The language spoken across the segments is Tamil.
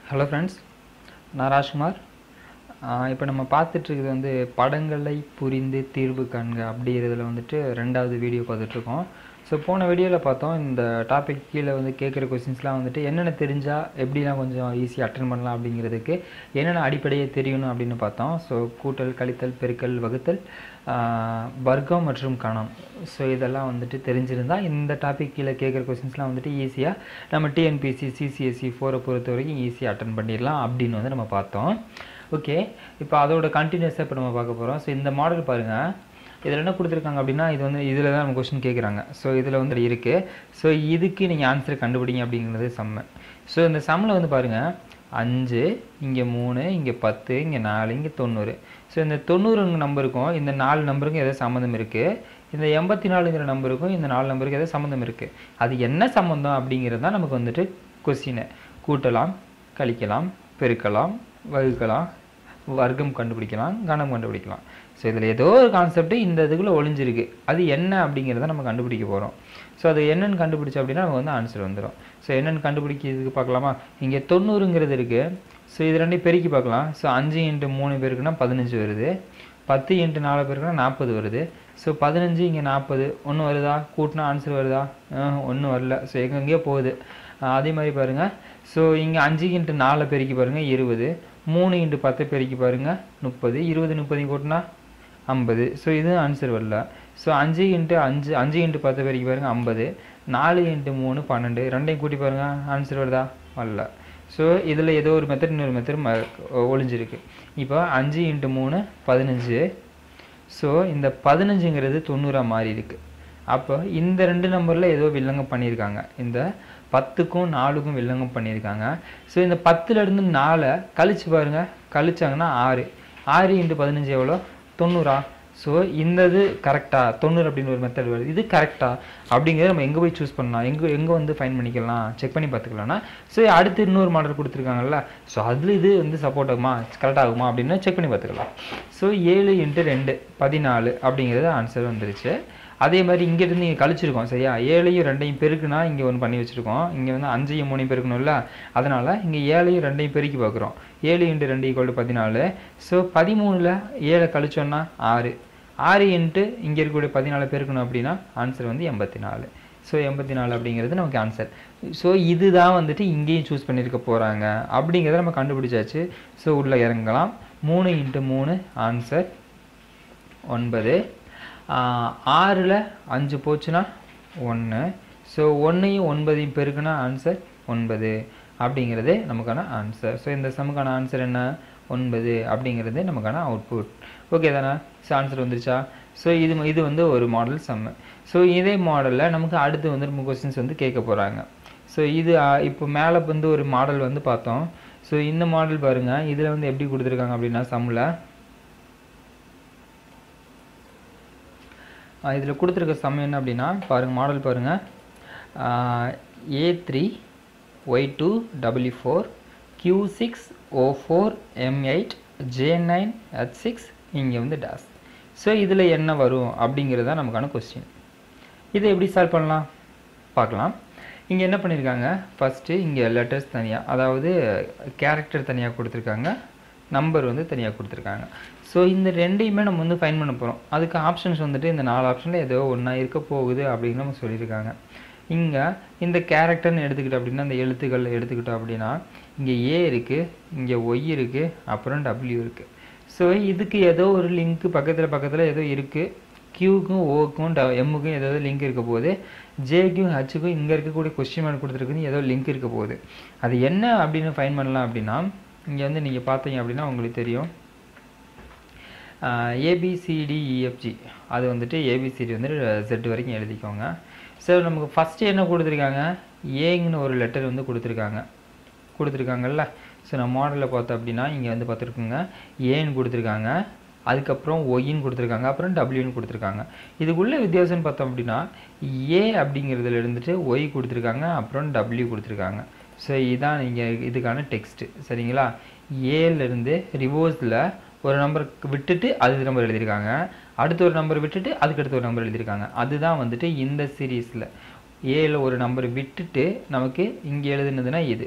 ஹலோ ஃப்ரெண்ட்ஸ் நான் ராஜ்குமார் இப்போ நம்ம பார்த்துட்ருக்குது வந்து படங்களை புரிந்து தீர்வு காண்க அப்படிங்கிறதுல வந்துட்டு ரெண்டாவது வீடியோ பார்த்துட்ருக்கோம் ஸோ போன வீடியோவில் பார்த்தோம் இந்த டாபிக் கீழே வந்து கேட்குற கொஸ்டின்ஸ்லாம் வந்துட்டு என்னென்ன தெரிஞ்சால் எப்படிலாம் கொஞ்சம் ஈஸியாக அட்டன் பண்ணலாம் அப்படிங்கிறதுக்கு என்னென்ன அடிப்படையே தெரியணும் அப்படின்னு பார்த்தோம் ஸோ கூட்டல் கழித்தல் பெருக்கல் வகுத்தல் ஆஹ், வர்க்கம் மற்றும் கணம் ஸோ இதெல்லாம் வந்துட்டு தெரிஞ்சிருந்தால் இந்த டாபிக் கீழே கேட்குற கொஸ்டின்ஸ்லாம் வந்துட்டு ஈஸியாக நம்ம டிஎன்பிசி சிசிஎஸ்சி ஃபோரை பொறுத்த வரைக்கும் ஈஸியாக அட்டன் பண்ணிடலாம் அப்படின்னு வந்து நம்ம பார்த்தோம் ஓகே இப்போ அதோட கண்டினியூஸாக இப்போ நம்ம பார்க்க போகிறோம் ஸோ இந்த மாடல் பாருங்கள் இதில் என்ன கொடுத்துருக்காங்க அப்படின்னா இது வந்து இதில் தான் நம்ம கொஸ்டின் கேட்குறாங்க ஸோ இதில் வந்து இருக்குது ஸோ இதுக்கு நீங்கள் ஆன்சர் கண்டுபிடிங்க அப்படிங்கிறது சம்ம ஸோ இந்த சம்மில் வந்து பாருங்கள் அஞ்சு இங்கே மூணு இங்கே பத்து இங்கே நாலு இங்கே தொண்ணூறு ஸோ இந்த தொண்ணூறு நம்பருக்கும் இந்த நாலு நம்பருக்கும் ஏதோ சம்மந்தம் இருக்குது இந்த எண்பத்தி நாலுங்கிற நம்பருக்கும் இந்த நாலு நம்பருக்கு ஏதோ சம்மந்தம் இருக்குது அது என்ன சம்மந்தம் அப்படிங்கிறது தான் நமக்கு வந்துட்டு கொஸ்டினை கூட்டலாம் கழிக்கலாம் பெருக்கலாம் வகுக்கலாம் வர்க்கம் கண்டுபிடிக்கலாம் கணம் கண்டுபிடிக்கலாம் ஸோ இதில் ஏதோ ஒரு கான்செப்ட் இந்த இதுக்குள்ளே ஒளிஞ்சிருக்கு அது என்ன அப்படிங்கிறத நம்ம கண்டுபிடிக்க போகிறோம் ஸோ அது என்னன்னு கண்டுபிடிச்சோம் அப்படின்னா நமக்கு வந்து ஆன்சர் வந்துடும் ஸோ என்னென்னு கண்டுபிடிக்கிறதுக்கு பார்க்கலாமா இங்கே தொண்ணூறுங்கிறது இருக்குது ஸோ இது ரெண்டையும் பெருக்கி பார்க்கலாம் ஸோ அஞ்சு இன்ட்டு மூணு பேருக்குன்னா பதினஞ்சு வருது பத்து இன்ட்டு நாலு பேருக்குன்னா நாற்பது வருது ஸோ பதினஞ்சு இங்கே நாற்பது ஒன்று வருதா கூட்டினா ஆன்சர் வருதா ஒன்றும் வரல ஸோ எங்கெங்கேயோ போகுது ஆஹ் அதே மாதிரி பாருங்கள் ஸோ இங்கே அஞ்சு இன்ட்டு நாலு பெருக்கி பாருங்கள் இருபது மூணு இன்ட்டு பத்து பெருக்கி பாருங்கள் முப்பது இருபது முப்பது கூட்டினா ஐம்பது ஸோ இது ஆன்சர் வரல ஸோ அஞ்சு இன்ட்டு அஞ்சு அஞ்சு இன்ட்டு பத்து பெருக்கி பாருங்கள் ஐம்பது நாலு இன்ட்டு மூணு பன்னெண்டு ரெண்டையும் கூட்டி பாருங்கள் ஆன்சர் வருதா வரல ஸோ இதில் ஏதோ ஒரு மெத்தட் இன்னொரு மெத்தட் ம ஒளிஞ்சிருக்கு இப்போ அஞ்சு இன்ட்டு மூணு பதினஞ்சு ஸோ இந்த பதினஞ்சுங்கிறது தொண்ணூறாக மாறி இருக்கு அப்போ இந்த ரெண்டு நம்பரில் ஏதோ வில்லங்கம் பண்ணியிருக்காங்க இந்த பத்துக்கும் நாலுக்கும் வில்லங்கம் பண்ணியிருக்காங்க ஸோ இந்த பத்துலேருந்து நாலை கழிச்சு பாருங்க கழிச்சாங்கன்னா ஆறு ஆறு இன்ட்டு பதினஞ்சு எவ்வளோ தொண்ணூறா ஸோ இந்த இது கரெக்டா தொண்ணூறு அப்படின்னு ஒரு மெத்தட் வருது இது கரெக்டா அப்படிங்கிறத நம்ம எங்கே போய் சூஸ் பண்ணலாம் எங்கே எங்கே வந்து ஃபைன் பண்ணிக்கலாம் செக் பண்ணி பார்த்துக்கலாம்னா ஸோ அடுத்து இன்னொரு மாடல் கொடுத்துருக்காங்கல்ல ஸோ அதில் இது வந்து சப்போர்ட் ஆகுமா கரெக்ட் ஆகுமா அப்படின்னு செக் பண்ணி பார்த்துக்கலாம் ஸோ ஏழு இன்ட்டு ரெண்டு பதினாலு அப்படிங்கிறது ஆன்சர் வந்துருச்சு அதே மாதிரி இங்கேருந்து இங்கே கழிச்சிருக்கோம் சரியா ஏழையும் ரெண்டையும் பெருக்குனா இங்கே ஒன்று பண்ணி வச்சுருக்கோம் இங்கே வந்து அஞ்சையும் மூணையும் பெருக்கணும்ல அதனால் இங்கே ஏழையும் ரெண்டையும் பெருக்கி பார்க்குறோம் ஏழு இன்ட்டு ரெண்டு ஈக்குவல் டு பதினாலு ஸோ பதிமூணில் ஏழை கழிச்சோன்னா ஆறு ஆறு இன்ட்டு இங்கே இருக்கக்கூடிய பதினாலு பெருக்கணும் அப்படின்னா ஆன்சர் வந்து எண்பத்தி நாலு ஸோ எண்பத்தி நாலு அப்படிங்கிறது நமக்கு ஆன்சர் ஸோ இதுதான் வந்துட்டு இங்கேயும் சூஸ் பண்ணியிருக்க போகிறாங்க அப்படிங்கிறத நம்ம கண்டுபிடிச்சாச்சு ஸோ உள்ளே இறங்கலாம் மூணு இன்ட்டு மூணு ஆன்சர் ஒன்பது ஆறில் அஞ்சு போச்சுன்னா ஒன்று ஸோ ஒன்றையும் ஒன்பதையும் பெருக்குனா ஆன்சர் ஒன்பது அப்படிங்கிறது நமக்கான ஆன்சர் ஸோ இந்த சமுக்கான ஆன்சர் என்ன ஒன்பது அப்படிங்கிறது நமக்கான அவுட்புட் ஓகே தானே ஸோ ஆன்சர் வந்துருச்சா ஸோ இது இது வந்து ஒரு மாடல் சம்மு ஸோ இதே மாடலில் நமக்கு அடுத்து வந்து நம்ம கொஸ்டின்ஸ் வந்து கேட்க போகிறாங்க ஸோ இது ஆ, இப்போ மேலே வந்து ஒரு மாடல் வந்து பார்த்தோம் ஸோ இந்த மாடல் பாருங்கள் இதில் வந்து எப்படி கொடுத்துருக்காங்க அப்படின்னா சம்மில் இதில் கொடுத்துருக்க சம் என்ன அப்படின்னா பாருங்கள் மாடல் பாருங்கள் A three Y two W four Q six O four M eight J nine H six இங்கே வந்து டேஸ் ஸோ இதில் என்ன வரும் அப்படிங்கிறது தான் நமக்கான கொஸ்டின் இதை எப்படி சால்வ் பண்ணலாம் பார்க்கலாம் இங்கே என்ன பண்ணியிருக்காங்க ஃபஸ்ட்டு இங்கே லெட்டர்ஸ் தனியாக அதாவது கேரக்டர் தனியாக கொடுத்துருக்காங்க நம்பர் வந்து தனியாக கொடுத்துருக்காங்க ஸோ இந்த ரெண்டையுமே நம்ம வந்து ஃபைன் பண்ண போகிறோம் அதுக்கு ஆப்ஷன்ஸ் வந்துட்டு இந்த நாலு ஆப்ஷனில் ஏதோ ஒன்றா இருக்க போகுது அப்படின்னு நம்ம சொல்லியிருக்காங்க இங்கே இந்த கேரக்டர்னு எடுத்துக்கிட்டோம் அப்படின்னா இந்த எழுத்துக்கள் எடுத்துக்கிட்டோம் அப்படின்னா இங்கே ஏ இருக்குது இங்கே ஒய் இருக்குது அப்புறம் டபிள்யூ இருக்குது ஸோ இதுக்கு ஏதோ ஒரு லிங்க் பக்கத்தில் பக்கத்தில் ஏதோ இருக்குது கியூக்கும் ஓக்கும் ட எம்முக்கும் ஏதாவது லிங்க் இருக்க போகுது ஜேக்கும் ஹச்சுக்கும் இங்கே இருக்கக்கூடிய கொஸ்டின் மார்க் கொடுத்துருக்குது ஏதோ லிங்க் இருக்க போகுது அது என்ன அப்படின்னு ஃபைன் பண்ணலாம் அப்படின்னா இங்கே வந்து நீங்கள் பார்த்தீங்க அப்படின்னா உங்களுக்கு தெரியும் ஏபிசிடிஇஎஃப்ஜி அது வந்துட்டு ஏபிசிடி வந்து செட் வரைக்கும் எழுதிக்கோங்க ஸோ நமக்கு ஃபஸ்ட்டு என்ன கொடுத்துருக்காங்க ஏங்கன்னு ஒரு லெட்டர் வந்து கொடுத்துருக்காங்க கொடுத்துருக்காங்கல்ல ஸோ நம்ம மாடலில் பார்த்தோம் அப்படின்னா இங்கே வந்து பார்த்துருக்குங்க ஏன்னு கொடுத்துருக்காங்க அதுக்கப்புறம் ஒய்ன்னு கொடுத்துருக்காங்க அப்புறம் டபிள்யூன்னு கொடுத்துருக்காங்க இதுக்குள்ள வித்தியாசம்னு பார்த்தோம் அப்படின்னா ஏ அப்படிங்கிறதுல இருந்துட்டு ஒய் கொடுத்துருக்காங்க அப்புறம் டபிள்யூ கொடுத்துருக்காங்க ஸோ இதான் நீங்கள் இதுக்கான டெக்ஸ்ட்டு சரிங்களா ஏலேருந்து ரிவர்ஸில் ஒரு நம்பர் விட்டுட்டு அது நம்பர் எழுதியிருக்காங்க அடுத்த ஒரு நம்பர் விட்டுட்டு அதுக்கு அடுத்த ஒரு நம்பர் எழுதியிருக்காங்க அதுதான் வந்துட்டு இந்த சீரீஸில் ஏல ஒரு நம்பர் விட்டுட்டு நமக்கு இங்கே எழுதுனதுன்னா இது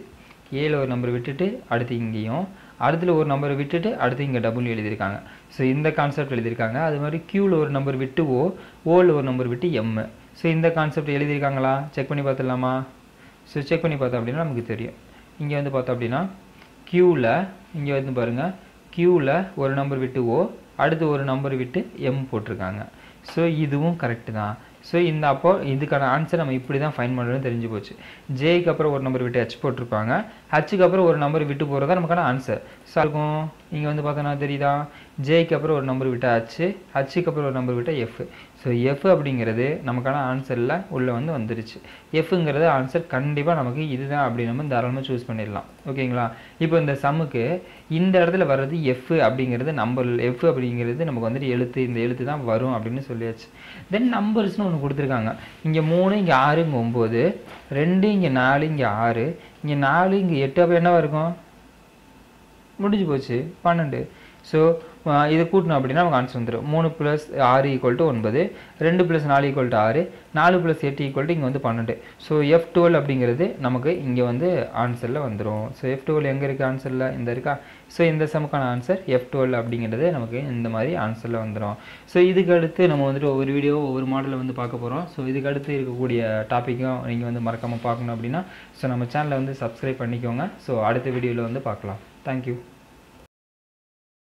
ஏல ஒரு நம்பர் விட்டுட்டு அடுத்து இங்கேயும் அடுத்துல ஒரு நம்பர் விட்டுட்டு அடுத்து இங்கே டபுள் எழுதியிருக்காங்க ஸோ இந்த கான்செப்ட் எழுதியிருக்காங்க அது மாதிரி க்யூவில் ஒரு நம்பர் விட்டு ஓ ஓவில் ஒரு நம்பர் விட்டு எம் ஸோ இந்த கான்செப்ட் எழுதியிருக்காங்களா செக் பண்ணி பார்த்துடலாமா ஸோ செக் பண்ணி பார்த்தோம் அப்படின்னா நமக்கு தெரியும் இங்கே வந்து பார்த்தோம் அப்படின்னா க்யூவில் இங்கே வந்து பாருங்கள் க்யூவில் ஒரு நம்பர் விட்டு ஓ அடுத்து ஒரு நம்பர் விட்டு எம் போட்டிருக்காங்க ஸோ இதுவும் கரெக்டு தான் ஸோ இந்த அப்போ இதுக்கான ஆன்சர் நம்ம இப்படி தான் ஃபைன் பண்ணுறதுன்னு தெரிஞ்சு போச்சு ஜேக்கு அப்புறம் ஒரு நம்பர் விட்டு ஹச் போட்டிருப்பாங்க ஹச்சுக்கு அப்புறம் ஒரு நம்பர் விட்டு போகிறது தான் நமக்கான ஆன்சர் ஸோ இருக்கும் இங்கே வந்து பார்த்தோன்னா தெரியுதா ஜேக்கு அப்புறம் ஒரு நம்பர் விட்டு ஹச்சு ஹச்சுக்கு அப்புறம் ஒரு நம்பர் விட்டு எஃப் ஸோ எஃப் அப்படிங்கிறது நமக்கான ஆன்சரில் உள்ளே வந்து வந்துருச்சு எஃப்ங்கிறது ஆன்சர் கண்டிப்பாக நமக்கு இதுதான் அப்படி நம்ம தாராளமாக சூஸ் பண்ணிடலாம் ஓகேங்களா இப்போ இந்த சம்முக்கு இந்த இடத்துல வர்றது எஃப் அப்படிங்கிறது நம்பர் எஃப் அப்படிங்கிறது நமக்கு வந்துட்டு எழுத்து இந்த எழுத்து தான் வரும் அப்படின்னு சொல்லியாச்சு தென் நம்பர்ஸ்னு ஒன்று கொடுத்துருக்காங்க இங்கே மூணு இங்கே ஆறு இங்கே ஒம்பது ரெண்டு இங்கே நாலு இங்கே ஆறு இங்கே நாலு இங்கே எட்டு அப்போ என்னவா இருக்கும் முடிஞ்சு போச்சு பன்னெண்டு ஸோ இதை கூட்டணும் அப்படின்னா நமக்கு ஆன்சர் வந்துடும் மூணு ப்ளஸ் ஆறு ஈக்குவல் டு ஒன்பது ரெண்டு ப்ளஸ் நாலு ஈக்குவல் டு ஆறு நாலு ப்ளஸ் எட்டு ஈக்குவல் டு இங்கே வந்து பன்னெண்டு ஸோ எஃப் டுவெல் அப்படிங்கிறது நமக்கு இங்கே வந்து ஆன்சரில் வந்துடும் ஸோ எஃப் டுவெல் எங்கே இருக்குது ஆன்சரில் இந்த இருக்கா ஸோ இந்த சமுக்கான ஆன்சர் எஃப் டுவெல் அப்படிங்கிறது நமக்கு இந்த மாதிரி ஆன்சரில் வந்துடும் ஸோ இதுக்கு அடுத்து நம்ம வந்துட்டு ஒவ்வொரு வீடியோ ஒவ்வொரு மாடலில் வந்து பார்க்க போகிறோம் ஸோ இதுக்கு அடுத்து இருக்கக்கூடிய டாப்பிக்கும் நீங்கள் வந்து மறக்காமல் பார்க்கணும் அப்படின்னா ஸோ நம்ம சேனலை வந்து சப்ஸ்கிரைப் பண்ணிக்கோங்க ஸோ அடுத்த வீடியோவில் வந்து பார்க்கலாம் தேங்க்யூ